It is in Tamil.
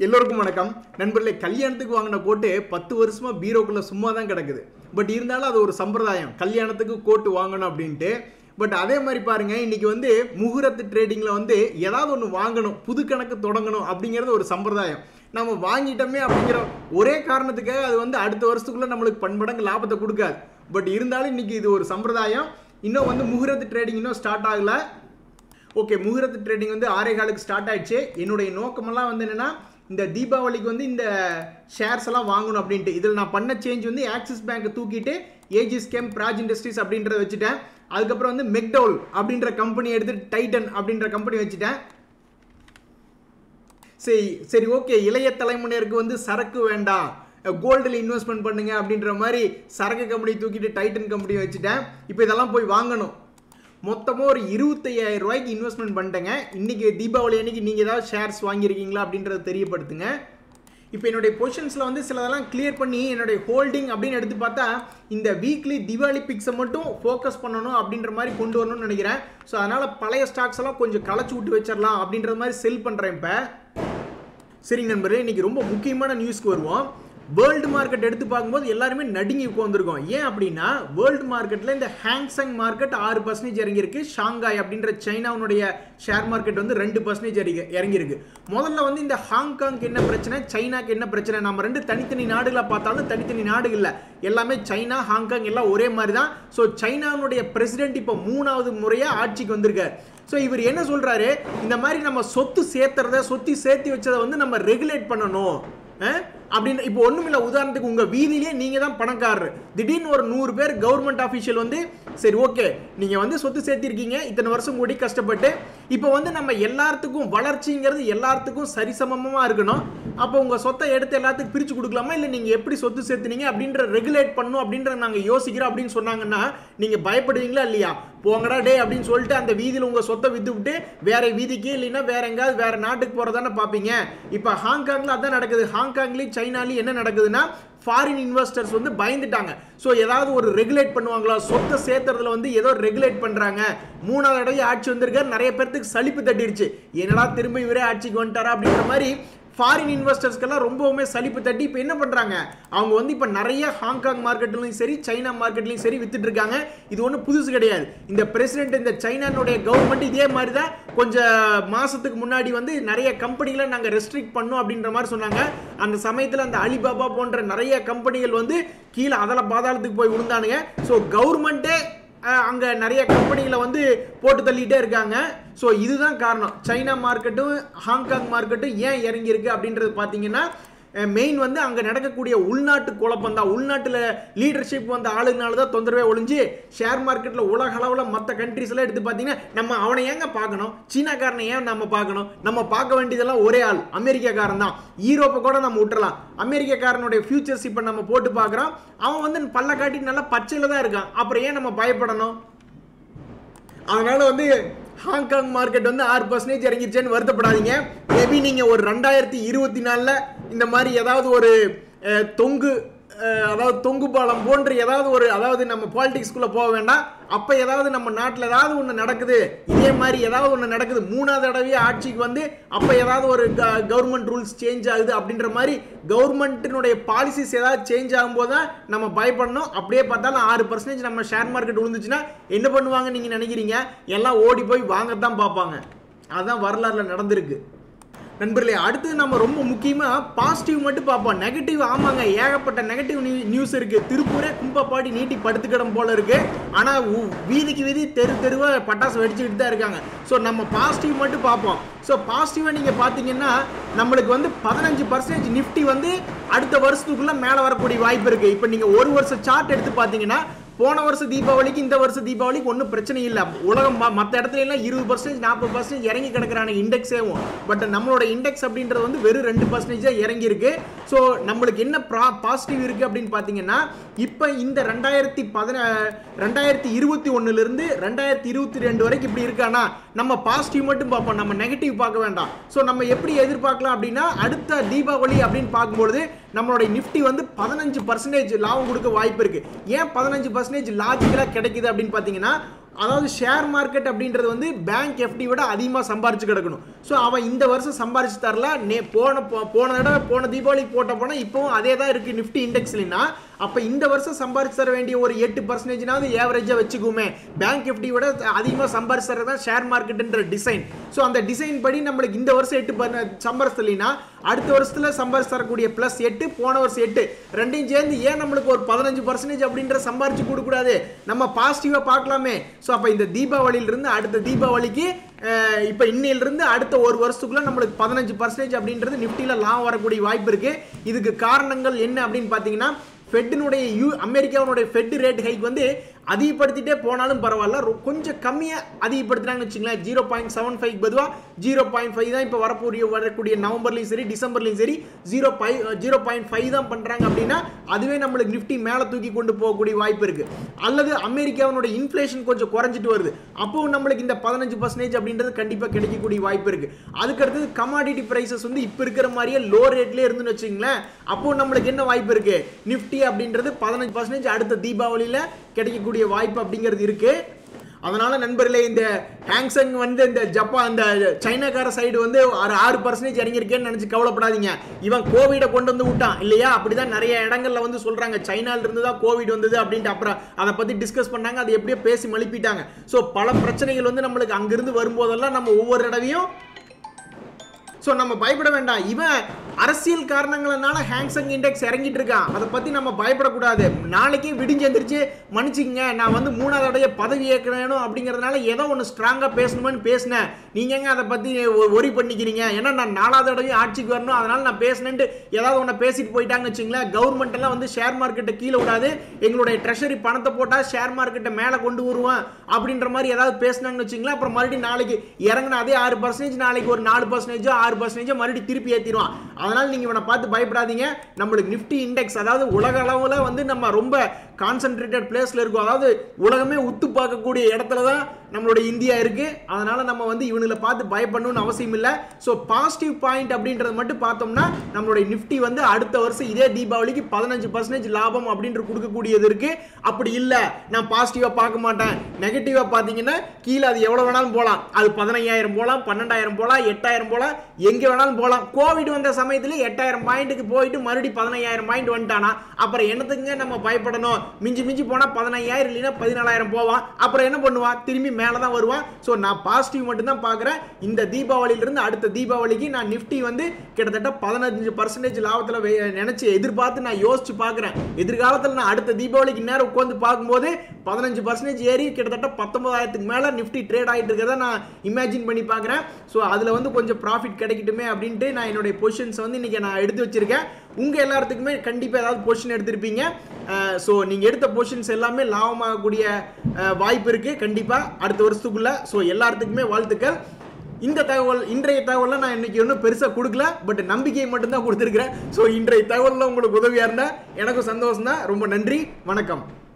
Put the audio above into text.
எல்லோருக்கும் வணக்கம் நண்பர்களே கல்யாணத்துக்கு வாங்கின கோட்டு பத்து வருஷமா பீரோக்குள்ள சும்மா தான் கிடக்குது பட் இருந்தாலும் அது ஒரு சம்பிரதாயம் கல்யாணத்துக்கு கோட்டு வாங்கணும் அப்படின்ட்டு பட் அதே மாதிரி பாருங்க இன்னைக்கு வந்து முகூர்த்த ட்ரேடிங்ல வந்து ஏதாவது ஒன்று வாங்கணும் புது கணக்கு தொடங்கணும் அப்படிங்கிறது ஒரு சம்பிரதாயம் நம்ம வாங்கிட்டோமே அப்படிங்கிற ஒரே காரணத்துக்காக அது வந்து அடுத்த வருஷத்துக்குள்ள நம்மளுக்கு பன்மடங்கு லாபத்தை கொடுக்காது பட் இருந்தாலும் இன்னைக்கு இது ஒரு சம்பிரதாயம் இன்னும் வந்து முகூர்த்த ட்ரேடிங் இன்னும் ஸ்டார்ட் ஆகல ஓகே முகூர்த்த ட்ரேடிங் வந்து ஆறே காலுக்கு ஸ்டார்ட் ஆயிடுச்சு என்னுடைய நோக்கமெல்லாம் வந்து என்னன்னா இந்த தீபாவளிக்கு வந்து இந்த ஷேர்ஸ் எல்லாம் வாங்கணும் அப்படின்ட்டு இதில் நான் பண்ண சேஞ்ச் வந்து ஆக்சிஸ் பேங்க் தூக்கிட்டு ஏஜிஸ் கேம் பிராஜ் இண்டஸ்ட்ரீஸ் அப்படின்றத வச்சுட்டேன் அதுக்கப்புறம் வந்து மெக்டவுல் அப்படின்ற கம்பெனி எடுத்துட்டு டைட்டன் அப்படின்ற கம்பெனி வச்சுட்டேன் சரி சரி ஓகே இளைய தலைமுறையருக்கு வந்து சரக்கு வேண்டாம் கோல்டில் இன்வெஸ்ட்மெண்ட் பண்ணுங்க அப்படின்ற மாதிரி சரக்கு கம்பெனி தூக்கிட்டு டைட்டன் கம்பெனி வச்சுட்டேன் இப்போ இதெல்லாம் போய் வாங்கணும் மொத்தமாக ஒரு இருபத்தையாயிரம் ரூபாய்க்கு இன்வெஸ்ட்மெண்ட் பண்ணிட்டேங்க இன்னைக்கு தீபாவளி அன்னைக்கு நீங்கள் ஏதாவது ஷேர்ஸ் வாங்கியிருக்கீங்களா அப்படின்றத தெரியப்படுத்துங்க இப்போ என்னுடைய பொசிஷன்ஸில் வந்து சிலதெல்லாம் கிளியர் பண்ணி என்னுடைய ஹோல்டிங் அப்படின்னு எடுத்து பார்த்தா இந்த வீக்லி திவாலி பிக்ஸை மட்டும் ஃபோக்கஸ் பண்ணணும் அப்படின்ற மாதிரி கொண்டு வரணும்னு நினைக்கிறேன் ஸோ அதனால் பழைய ஸ்டாக்ஸ் எல்லாம் கொஞ்சம் களைச்சி விட்டு வச்சிடலாம் அப்படின்ற மாதிரி செல் பண்ணுறேன் இப்போ சரிங்க நண்பர்களே இன்னைக்கு ரொம்ப முக்கியமான நியூஸ்க்கு வருவோம் வேர்ல்டு மார்க்கெட் எடுத்து பார்க்கும்போது எல்லாருமே நடுங்கி உட்காந்துருக்கோம் ஏன் அப்படின்னா வேர்ல்டு மார்க்கெட்டில் இந்த ஹேங்ஸங் மார்க்கெட் ஆறு பர்சன்டேஜ் இறங்கியிருக்கு ஷாங்காய் அப்படின்ற சைனாவுடைய ஷேர் மார்க்கெட் வந்து ரெண்டு பர்சன்டேஜ் இறங்கி இறங்கியிருக்கு முதல்ல வந்து இந்த ஹாங்காங்க்கு என்ன பிரச்சனை சைனாக்கு என்ன பிரச்சனை நம்ம ரெண்டு தனித்தனி நாடுகளை பார்த்தாலும் தனித்தனி நாடு இல்லை எல்லாமே சைனா ஹாங்காங் எல்லாம் ஒரே மாதிரி தான் ஸோ சைனாவுடைய பிரசிடென்ட் இப்போ மூணாவது முறையாக ஆட்சிக்கு வந்திருக்காரு ஸோ இவர் என்ன சொல்றாரு இந்த மாதிரி நம்ம சொத்து சேர்த்துறத சொத்து சேர்த்து வச்சதை வந்து நம்ம ரெகுலேட் பண்ணணும் அஹ்? அப்படின்னு இப்போ ஒண்ணுமில்ல உதாரணத்துக்கு உங்க வீதியிலேயே நீங்க தான் பணக்காரர் திடீர்னு ஒரு நூறு பேர் கவர்மெண்ட் ஆஃபீஷியல் வந்து சரி ஓகே நீங்க வந்து சொத்து சேர்த்திருக்கீங்க இத்தனை வருஷம் கூடி கஷ்டப்பட்டு இப்போ வந்து நம்ம எல்லாத்துக்கும் வளர்ச்சிங்கிறது எல்லாத்துக்கும் சரிசமமா இருக்கணும் அப்போ உங்க சொத்தை எடுத்து எல்லாத்துக்கும் பிரிச்சு கொடுக்கலாமா இல்லை நீங்க எப்படி சொத்து சேர்த்துனீங்க அப்படின்ற ரெகுலேட் பண்ணும் அப்படின்ற நாங்க யோசிக்கிறோம் அப்படின்னு சொன்னாங்கன்னா நீங்க பயப்படுவீங்களா இல்லையா போங்கடா டே அப்படின்னு சொல்லிட்டு அந்த வீதியில் உங்க சொத்தை வித்து விட்டு வேற வீதிக்கு இல்லைன்னா வேற எங்காவது வேற நாட்டுக்கு போறதானே பார்ப்பீங்க இப்போ ஹாங்காங்ல அதான் நடக்குது ஹாங்காங்லயும் சைனாலையும் என்ன நடக்குதுன்னா ஃபாரின் இன்வெஸ்டர்ஸ் வந்து பயந்துட்டாங்க ஸோ ஏதாவது ஒரு ரெகுலேட் பண்ணுவாங்களா சொத்தை சேர்த்துறதுல வந்து ஏதோ ரெகுலேட் பண்றாங்க மூணாவது இடையே ஆட்சி வந்திருக்காரு நிறைய பேர்த்துக்கு சலிப்பு தட்டிடுச்சு என்னடா திரும்ப இவரே ஆட்சிக்கு வந்துட்டாரா அப்படின்ற மாதிரி ஃபாரின் இன்வெஸ்டர்ஸ்க்கெல்லாம் ரொம்பவுமே சலிப்பு தட்டி இப்போ என்ன பண்ணுறாங்க அவங்க வந்து இப்போ நிறைய ஹாங்காங் மார்க்கெட்லையும் சரி சைனா மார்க்கெட்லையும் சரி வித்துட்டு இருக்காங்க இது ஒன்றும் புதுசு கிடையாது இந்த பிரசிடென்ட் இந்த சைனானுடைய கவர்மெண்ட் இதே மாதிரி தான் கொஞ்சம் மாசத்துக்கு முன்னாடி வந்து நிறைய கம்பெனிகளை நாங்கள் ரெஸ்ட்ரிக்ட் பண்ணோம் அப்படின்ற மாதிரி சொன்னாங்க அந்த சமயத்தில் அந்த அலிபாபா போன்ற நிறைய கம்பெனிகள் வந்து கீழே அதல பாதாளத்துக்கு போய் விழுந்தானுங்க ஸோ கவர்மெண்ட்டே அங்கே நிறைய கம்பெனிகளை வந்து போட்டு தள்ளிட்டே இருக்காங்க ஸோ இதுதான் காரணம் சைனா மார்க்கெட்டும் ஹாங்காங் மார்க்கெட்டும் ஏன் இறங்கியிருக்கு அப்படின்றது பார்த்தீங்கன்னா மெயின் வந்து அங்கே நடக்கக்கூடிய உள்நாட்டு குழப்பம் தான் உள்நாட்டில் லீடர்ஷிப் வந்த ஆளுங்கனால தான் தொந்தரவே ஒழிஞ்சு ஷேர் மார்க்கெட்டில் உலக அளவில் மற்ற கண்ட்ரிஸ் எல்லாம் எடுத்து பார்த்தீங்கன்னா நம்ம அவனை ஏங்க பார்க்கணும் சீனாக்காரனை ஏன் நம்ம பார்க்கணும் நம்ம பார்க்க வேண்டியதெல்லாம் ஒரே ஆள் அமெரிக்காக்காரன் தான் ஈரோப்பை கூட நம்ம விட்டுறலாம் அமெரிக்காக்காரனுடைய ஃபியூச்சர்ஸ் இப்போ நம்ம போட்டு பார்க்குறோம் அவன் வந்து பல்ல காட்டி நல்லா பச்சையில் தான் இருக்கான் அப்புறம் ஏன் நம்ம பயப்படணும் அதனால வந்து ஹாங்காங் மார்க்கெட் வந்து ஆறு பர்சன்டேஜ் இறங்கிருச்சேன்னு வருத்தப்படாதீங்க மேபி நீங்கள் ஒரு ரெண்டாயிரத்தி இருபத்தி நாலில் இந்த மாதிரி ஏதாவது ஒரு அஹ், தொங்கு அஹ், அதாவது தொங்கு பாலம் போன்ற ஏதாவது ஒரு அதாவது நம்ம பாலிடிக்ஸ்குள்ளே போக வேண்டாம் அப்போ ஏதாவது நம்ம நாட்டில் ஏதாவது ஒன்று நடக்குது இதே மாதிரி ஏதாவது ஒன்று நடக்குது மூணாவது தடவையே ஆட்சிக்கு வந்து அப்போ ஏதாவது ஒரு கவர்மெண்ட் ரூல்ஸ் சேஞ்ச் ஆகுது அப்படின்ற மாதிரி கவர்மெண்ட்டினுடைய பாலிசிஸ் ஏதாவது சேஞ்ச் ஆகும்போது தான் நம்ம பயப்படணும் அப்படியே பார்த்தாலும் ஆறு பர்சன்டேஜ் நம்ம ஷேர் மார்க்கெட் விழுந்துச்சுன்னா என்ன பண்ணுவாங்க நீங்கள் நினைக்கிறீங்க எல்லாம் ஓடி போய் வாங்கத்தான் பார்ப்பாங்க அதுதான் வரலாறுல நடந்திருக்கு நண்பர்களே அடுத்து நம்ம ரொம்ப முக்கியமாக பாசிட்டிவ் மட்டும் பார்ப்போம் நெகட்டிவ் ஆமாங்க ஏகப்பட்ட நெகட்டிவ் நியூஸ் இருக்கு திருப்பூரே கும்பப்பாடி நீட்டி படுத்துக்கிடம் போல இருக்கு ஆனால் வீதிக்கு வீதி தெரு தெருவா பட்டாசு வெடிச்சுக்கிட்டு தான் இருக்காங்க ஸோ நம்ம பாசிட்டிவ் மட்டும் பார்ப்போம் ஸோ பாசிட்டிவாக நீங்கள் பார்த்தீங்கன்னா நம்மளுக்கு வந்து பதினஞ்சு பர்சன்டேஜ் நிஃப்டி வந்து அடுத்த வருஷத்துக்குள்ள மேலே வரக்கூடிய வாய்ப்பு இருக்கு இப்போ நீங்கள் ஒரு வருஷம் சார்ட் எடுத்து பார்த்தீங்கன்னா போன வருஷம் தீபாவளிக்கு இந்த வருஷம் தீபாவளிக்கு ஒன்றும் பிரச்சனை இல்லை உலகம் மற்ற இடத்துல எல்லாம் இருபது பர்சன்டேஜ் நாற்பது பர்சன்டேஜ் இறங்கி கிடக்குறான இண்டெக்ஸேவும் பட் நம்மளோட இண்டெக்ஸ் அப்படின்றது வந்து வெறும் ரெண்டு பர்சன்டேஜ் தான் இறங்கி இருக்கு ஸோ நம்மளுக்கு என்ன பாசிட்டிவ் இருக்கு அப்படின்னு பார்த்தீங்கன்னா இப்போ இந்த ரெண்டாயிரத்தி பதின ரெண்டாயிரத்தி இருபத்தி ஒன்னுலேருந்து ரெண்டாயிரத்தி இருபத்தி ரெண்டு வரைக்கும் இப்படி இருக்கானா நம்ம பாசிட்டிவ் மட்டும் பார்ப்போம் நம்ம நெகட்டிவ் பார்க்க வேண்டாம் ஸோ நம்ம எப்படி எதிர்பார்க்கலாம் அப்படின்னா அடுத்த தீபாவளி அப்படின்னு பார்க்கும்பொழுது நம்மளுடைய நிஃப்டி வந்து பதினஞ்சு பர்சன்டேஜ் லாபம் கொடுக்க வாய்ப்பு இருக்கு ஏன் பதினஞ்சு பர்சன்டேஜ் லாஜிக்கலாக கிடைக்குது அப்படின்னு பார்த்தீங்கன்னா அதாவது ஷேர் மார்க்கெட் அப்படின்றது வந்து பேங்க் எஃப்டி விட அதிகமாக சம்பாரிச்சு கிடக்கணும் ஸோ அவன் இந்த வருஷம் சம்பாரிச்சு தரல நே போன போ- போன தடவை போன தீபாவளிக்கு போட்ட போனால் இப்போவும் அதே தான் இருக்குது நிஃப்டி இண்டெக்ஸ்லனா அப்போ இந்த வருஷம் சம்பாரிச்சு தர வேண்டிய ஒரு எட்டு பர்சன்டேஜ்னாவது ஏவரேஜாக வச்சுக்குமே பேங்க் எஃப்டி விட அதிகமாக சம்பாரிச்சு தரது தான் ஷேர் மார்க்கெட்டுன்ற டிசைன் ஸோ அந்த டிசைன் படி நம்மளுக்கு இந்த வருஷம் எட்டு பர்ன சம்பாரிச்சு தரலைன்னா அடுத்த வருஷத்தில் சம்பாரிச்சு தரக்கூடிய ப்ளஸ் எட்டு போன வருஷம் எட்டு ரெண்டையும் சேர்ந்து ஏன் நம்மளுக்கு ஒரு பதினஞ்சு பர்சன்டேஜ் அப்படின்ற சம்பாரிச்சு கொடுக்கூடாது நம்ம பாசிட்டிவாக பார்க்கலாமே ஸோ அப்போ இந்த தீபாவளியிலிருந்து அடுத்த தீபாவளிக்கு அஹ், இப்போ இன்னையிலிருந்து அடுத்த ஒரு வருஷத்துக்குள்ள நம்மளுக்கு பதினஞ்சு பர்சன்டேஜ் அப்படின்றது நிஃப்டியில் லாபம் வரக்கூடிய வாய்ப்பு இருக்கு இதுக்கு காரணங்கள் என்ன அப்படின்னு பார்த்தீங்கன்னா ஃபெட்டினுடைய யூ அமெரிக்காவினுடைய ஃபெட் ரேட் ஹைக் வந்து அதிகப்படுத்திட்டே போனாலும் பரவாயில்ல ரொ- கொஞ்சம் கம்மியாக அதிகப்படுத்துனாங்கன்னு வச்சுங்களேன் ஜீரோ பாயிண்ட் செவன் ஃபைவ் பதுவாக ஜீரோ பாயிண்ட் ஃபைவ் தான் இப்போ வரக்கூடிய வரக்கூடிய நவம்பர்லையும் சரி டிசம்பர்லையும் சரி zero five zero point five தான் பண்ணுறாங்க அப்படின்னா அதுவே நம்மளுக்கு நிஃப்டி மேலே தூக்கி கொண்டு போகக்கூடிய வாய்ப்பு இருக்கு அல்லது அமெரிக்காவினுடைய இன்ஃப்ளேஷன் கொஞ்சம் குறைஞ்சிட்டு வருது அப்போ நம்மளுக்கு இந்த பதினஞ்சு பர்சன்டேஜ் அப்படின்றது கண்டிப்பாக கிடைக்கக்கூடிய வாய்ப்பு இருக்கு அதுக்கு அடுத்தது கமாடிட்டி பிரைசஸ் வந்து இப்போ இருக்கிற மாதிரியே லோ ரேட்லேயே இருந்துன்னு வச்சுங்களேன் அப்போ நம்மளுக்கு என்ன வாய்ப்பு இருக்கு நிஃப்டி அப்படின்றது பதினஞ்சு பர்சன்டேஜ் அடுத்த தீபாவளியில் கிடைக்கக்கூடிய வாய்ப்பு அப்படிங்கிறது இருக்கு அதனால நண்பர்களே இந்த ஹேங்ஸங் வந்து இந்த ஜப்பான் இந்த சைனாக்கார சைடு வந்து ஒரு ஆறு பர்சன்டேஜ் இறங்கியிருக்கேன்னு நினைச்சு கவலைப்படாதீங்க இவன் கோவிடை கொண்டு வந்து விட்டான் இல்லையா அப்படிதான் நிறைய இடங்கள்ல வந்து சொல்றாங்க சைனால இருந்து தான் கோவிட் வந்தது அப்படின்ட்டு அப்புறம் அதை பத்தி டிஸ்கஸ் பண்ணாங்க அதை எப்படியோ பேசி மழுப்பிட்டாங்க ஸோ பல பிரச்சனைகள் வந்து நம்மளுக்கு அங்கிருந்து வரும்போதெல்லாம் நம்ம ஒவ்வொரு தடவையும் ஸோ நம்ம பயப்பட வேண்டாம் இவன் அரசியல் காரணங்களனால ஹேங்ஸங் இண்டெக்ஸ் இறங்கிட்டு இருக்கான் அதை பற்றி நம்ம பயப்படக்கூடாது நாளைக்கே விடிஞ்சு எந்திரிச்சு மன்னிச்சுக்கங்க நான் வந்து மூணாவது பதவி ஏற்கணும் அப்படிங்கிறதுனால ஏதோ ஒன்று ஸ்ட்ராங்காக பேசணுமான்னு பேசினேன் நீங்கள் எங்க அதை பற்றி ஒரி பண்ணிக்கிறீங்க ஏன்னா நான் நாலாவது தடவை ஆட்சிக்கு வரணும் அதனால நான் பேசினேன்ட்டு ஏதாவது ஒன்று பேசிட்டு போயிட்டாங்கன்னு வச்சுங்களேன் கவர்மெண்ட் எல்லாம் வந்து ஷேர் மார்க்கெட்டை கீழே விடாது எங்களுடைய ட்ரெஷரி பணத்தை போட்டால் ஷேர் மார்க்கெட்டை மேலே கொண்டு வருவோம் அப்படின்ற மாதிரி ஏதாவது பேசினாங்கன்னு வச்சுங்களேன் அப்புறம் மறுபடியும் நாளைக்கு இறங்கின அதே ஆறு பர்சன்டேஜ் நாளைக்கு ஒரு நாலு பர்சன்டேஜோ ஆறு பர்சன்டேஜோ மறுபடியும் திருப்பி ஏற்றிடுவான் அதனால நீங்கள் இவனை பார்த்து பயப்படாதீங்க நம்மளுக்கு நிஃப்டி இண்டெக்ஸ் அதாவது உலக அளவில் வந்து நம்ம ரொம்ப கான்சென்ட்ரேட்டட் பிளேஸில் இருக்கும் அதாவது உலகமே உத்து பார்க்கக்கூடிய இடத்துல தான் நம்மளுடைய இந்தியா இருக்கு அதனால நம்ம வந்து இவனுங்களை பார்த்து பயப்படணும்னு அவசியம் இல்லை ஸோ பாசிட்டிவ் பாயிண்ட் அப்படின்றது மட்டும் பார்த்தோம்னா நம்மளுடைய நிஃப்டி வந்து அடுத்த வருஷம் இதே தீபாவளிக்கு பதினஞ்சு பர்சன்டேஜ் லாபம் அப்படின்ற கொடுக்கக்கூடியது இருக்கு அப்படி இல்லை நான் பாசிட்டிவாக பார்க்க மாட்டேன் நெகட்டிவாக பார்த்தீங்கன்னா கீழே அது எவ்வளோ வேணாலும் போகலாம் அது பதினையாயிரம் போகலாம் பன்னெண்டாயிரம் போகலாம் எட்டாயிரம் போகலாம் எங்கே வேணாலும் போகலாம் கோவிட் வந்த சமயத்துல எட்டாயிரம் பாயிண்ட்டுக்கு போயிட்டு மறுபடியும் பதினையாயிரம் பாயிண்ட் வந்துட்டானா அப்புறம் என்னத்துக்குங்க நம்ம பயப்படணும் மிஞ்சி மிஞ்சி போனால் பதினையாயிரம் இல்லைன்னா பதினாலாயிரம் போவான் அப்புறம் என்ன பண்ணுவான் திரும்பி மேலே தான் வருவான் ஸோ நான் பாசிட்டிவ் மட்டும்தான் பார்க்குறேன் இந்த தீபாவளியிலிருந்து அடுத்த தீபாவளிக்கு நான் நிஃப்டி வந்து கிட்டத்தட்ட பதினஞ்சு பர்சன்டேஜ் லாபத்தில் நினச்சி எதிர்பார்த்து நான் யோசிச்சு பார்க்குறேன் எதிர்காலத்தில் நான் அடுத்த தீபாவளிக்கு நேரம் உட்காந்து பார்க்கும்போது பதினஞ்சு பர்சன்டேஜ் ஏறி கிட்டத்தட்ட பத்தொன்பதாயிரத்துக்கு மேலே நிஃப்டி ட்ரேட் ஆகிட்டு இருக்கிறத நான் இமேஜின் பண்ணி பார்க்குறேன் ஸோ அதில் வந்து கொஞ்சம் ப்ராஃபிட் கிடைக்கட்டுமே அப்படின்ட்டு நான் என்னுடைய பொசிஷன்ஸ் வந்து இன்றைக்கி நான் எடுத்து வச்சிருக்கேன் உங்கள் எல்லாத்துக்குமே கண்டிப்பாக ஏதாவது பொசிஷன் எடுத்திருப்பீங்க ஸோ நீங்கள் எடுத்த பொசிஷன்ஸ் எல்லாமே லாபமாகக்கூடிய அஹ், வாய்ப்பு இருக்குது கண்டிப்பாக அடுத்த வருஷத்துக்குள்ள ஸோ எல்லாத்துக்குமே வாழ்த்துக்கள் இந்த தகவல் இன்றைய தகவலில் நான் இன்னைக்கு ஒன்றும் பெருசாக கொடுக்கல பட் நம்பிக்கையை மட்டும்தான் கொடுத்துருக்கிறேன் ஸோ இன்றைய தகவலில் உங்களுக்கு உதவியாக இருந்தால் எனக்கும் சந்தோஷம் தான் ரொம்ப நன்றி வணக்கம்